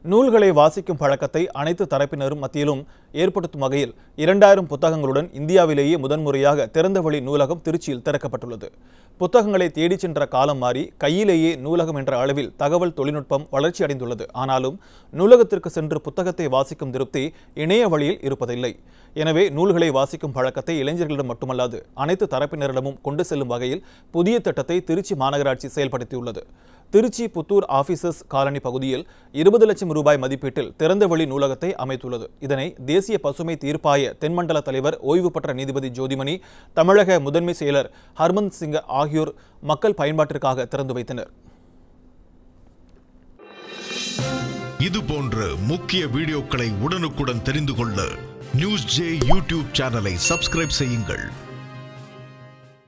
நூல்களை வாசிக்கும் பழக்கத்தை அனைத்து தரப்பினரும் மத்தியிலும் ஏற்படுத்தும் வகையில் இரண்டாயிரம் புத்தகங்களுடன் இந்தியாவிலேயே முதன்முறையாக திறந்தவெளி நூலகம் திருச்சியில் திறக்கப்பட்டுள்ளது புத்தகங்களை தேடிச் சென்ற காலம் மாறி கையிலேயே நூலகம் என்ற அளவில் தகவல் தொழில்நுட்பம் வளர்ச்சி அடைந்துள்ளது ஆனாலும் நூலகத்திற்கு சென்று புத்தகத்தை வாசிக்கும் திருப்தி இணைய வழியில் இருப்பதில்லை எனவே நூல்களை வாசிக்கும் பழக்கத்தை இளைஞர்களிடம் மட்டுமல்லாது அனைத்து தரப்பினரிடமும் கொண்டு செல்லும் வகையில் புதிய திட்டத்தை திருச்சி மாநகராட்சி செயல்படுத்தியுள்ளது திருச்சி புத்தூர் ஆபீசர்ஸ் காலனி பகுதியில் இருபது லட்சம் ரூபாய் மதிப்பீட்டில் திறந்தவெளி நூலகத்தை அமைத்துள்ளது இதனை தேசிய பசுமை தீர்ப்பாய தென்மண்டல தலைவர் ஓய்வு பெற்ற நீதிபதி ஜோதிமணி தமிழக முதன்மை செயலர் ஹர்மந்த் சிங் ஆகியோர் மக்கள் பயன்பாட்டிற்காக திறந்து வைத்தனர் இது போன்ற முக்கிய வீடியோக்களை உடனுக்குடன் தெரிந்து கொள்ள நியூஸ் ஜே யூடியூப் சேனலை சப்ஸ்கிரைப் செய்யுங்கள்